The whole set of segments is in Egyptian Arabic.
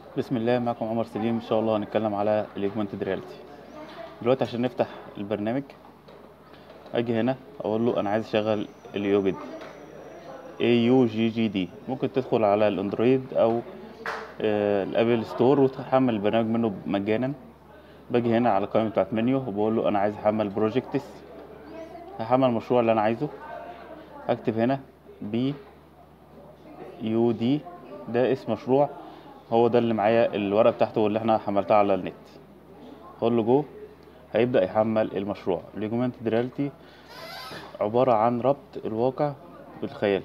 بسم الله معكم عمر سليم ان شاء الله هنتكلم على الاجمانتد رياليتي دلوقتي عشان نفتح البرنامج اجي هنا اقول له انا عايز اشغل اليوجد اي يو جي جي دي ممكن تدخل على الاندرويد او آه، الابل ستور وتحمل البرنامج منه مجانا باجي هنا على القائمه بتاعت منيو وبقول له انا عايز احمل بروجكتس هحمل المشروع اللي انا عايزه هكتب هنا بي يو دي ده اسم مشروع هو ده اللي معايا الورقه بتاعته واللي احنا حملتها على النت اقول له جو هيبدا يحمل المشروع الاجمانتد رياليتي عباره عن ربط الواقع بالخيال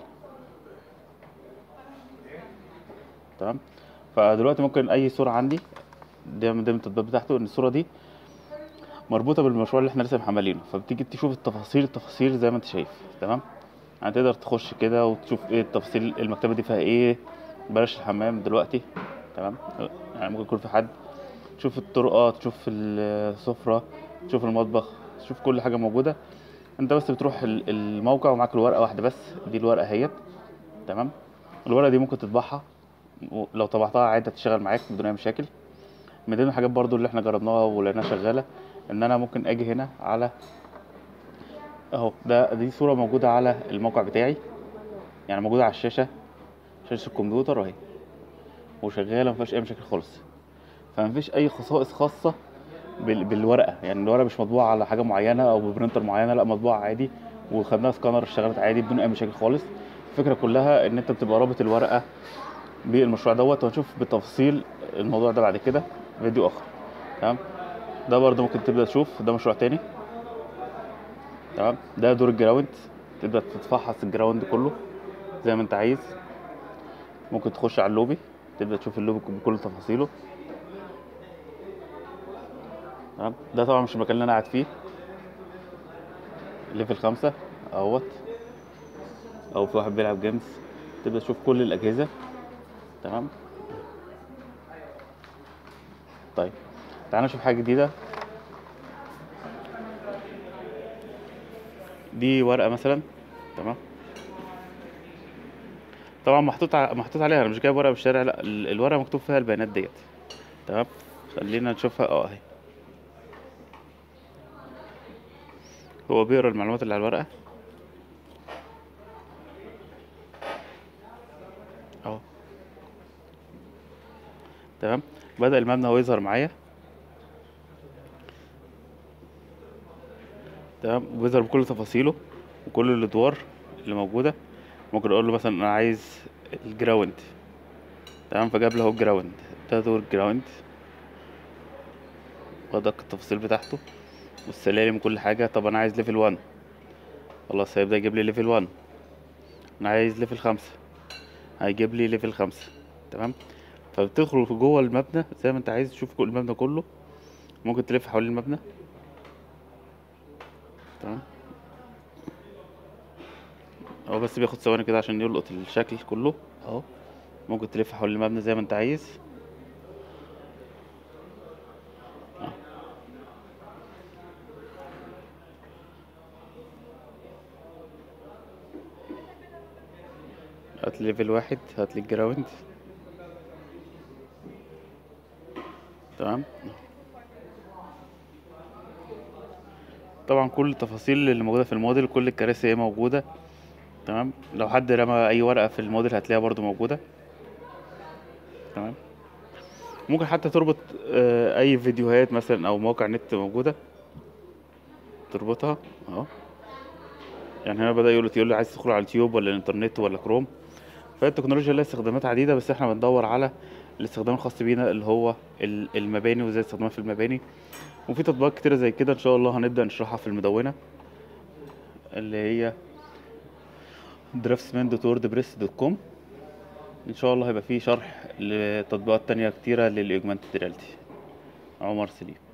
تمام فدلوقتي ممكن اي صوره عندي ده من ضمن التطبيقات بتاعته ان الصوره دي مربوطه بالمشروع اللي احنا لسه محملينه فبتيجي تشوف التفاصيل التفاصيل زي ما انت شايف تمام يعني تقدر تخش كده وتشوف ايه التفاصيل المكتبه دي فيها ايه بلاش الحمام دلوقتي تمام يعني ممكن يكون في حد تشوف الطرقه تشوف السفره تشوف المطبخ تشوف كل حاجه موجوده انت بس بتروح ال- الموقع ومعاك الورقه واحده بس دي الورقه اهيت تمام الورقه دي ممكن تطبعها لو طبعتها عادي هتشتغل معاك بدون اي مشاكل من ضمن الحاجات برضو اللي احنا جربناها ولقيناها شغاله ان انا ممكن اجي هنا على اهو ده دي صوره موجوده على الموقع بتاعي يعني موجوده على الشاشه شاشه الكمبيوتر اهي وشغاله مفيهاش اي مشاكل خالص فمفيش اي خصائص خاصه بال- بالورقه يعني الورقه مش مطبوعه على حاجه معينه او ببرينتر معينه لا مطبوعه عادي وخدناها سكانر اشتغلت عادي بدون اي مشاكل خالص الفكره كلها ان انت بتبقى رابط الورقه بالمشروع دوت وهنشوف بالتفصيل الموضوع ده بعد كده في فيديو اخر تمام ده برضه ممكن تبدا تشوف ده مشروع تاني تمام ده دور الجراوند تبدا تتفحص الجراوند كله زي ما انت عايز ممكن تخش على اللوبي تبدا تشوف اللوبي بكل تفاصيله تمام ده طبعا مش المكان اللي انا قاعد فيه ليفل خمسة اهوت او في واحد بيلعب جيمز تبدا تشوف كل الاجهزه تمام طيب تعالى نشوف حاجه جديده دي ورقه مثلا تمام طبعا محطوط ع- محطوط عليها انا مش جايب ورقه من الشارع لا ال- الورقه مكتوب فيها البيانات ديت تمام خلينا نشوفها اه اهي هو بيقرا المعلومات اللي على الورقه اهو تمام بدأ المبنى هو يظهر معايا تمام وبيظهر بكل تفاصيله وكل الادوار اللي موجوده ممكن اقول له مثلا انا عايز الجراوند تمام فجاب لي اهو الجراوند ده دور الجراوند وادق التفاصيل بتاعته والسلالم وكل حاجه طب انا عايز ليفل 1 خلاص هيبدأ يجيب لي ليفل 1 انا عايز ليفل خمسة هيجيب لي ليفل خمسة تمام فبتدخل في جوه المبنى زي ما انت عايز تشوف كل المبنى كله ممكن تلف حوالين المبنى تمام هو بس بياخد ثواني كده عشان يلقط الشكل كله اهو ممكن تلف حوالين المبنى زي ما انت عايز اه. هات لي ليفل واحد هات لي الجراوند تمام طبعا كل التفاصيل اللي موجوده في الموديل كل الكراسي هي موجوده تمام لو حد رمى اي ورقه في الموديل هتلاقيها برضو موجوده تمام ممكن حتى تربط آه، اي فيديوهات مثلا او مواقع نت موجوده تربطها اهو يعني هنا بدأ يقول يقول لي عايز تدخل على اليوتيوب ولا الانترنت ولا كروم فالتكنولوجيا لها استخدامات عديدة بس احنا بندور على الاستخدام الخاص بينا اللي هو ال- المباني وازاي استخدامها في المباني وفي تطبيقات كتيرة زي كده ان شاء الله هنبدأ نشرحها في المدونة اللي هي draftsman.wordpress.com ان شاء الله هيبقى فيه شرح لتطبيقات تانية كتيرة للاجمانتد رياليتي عمر سليم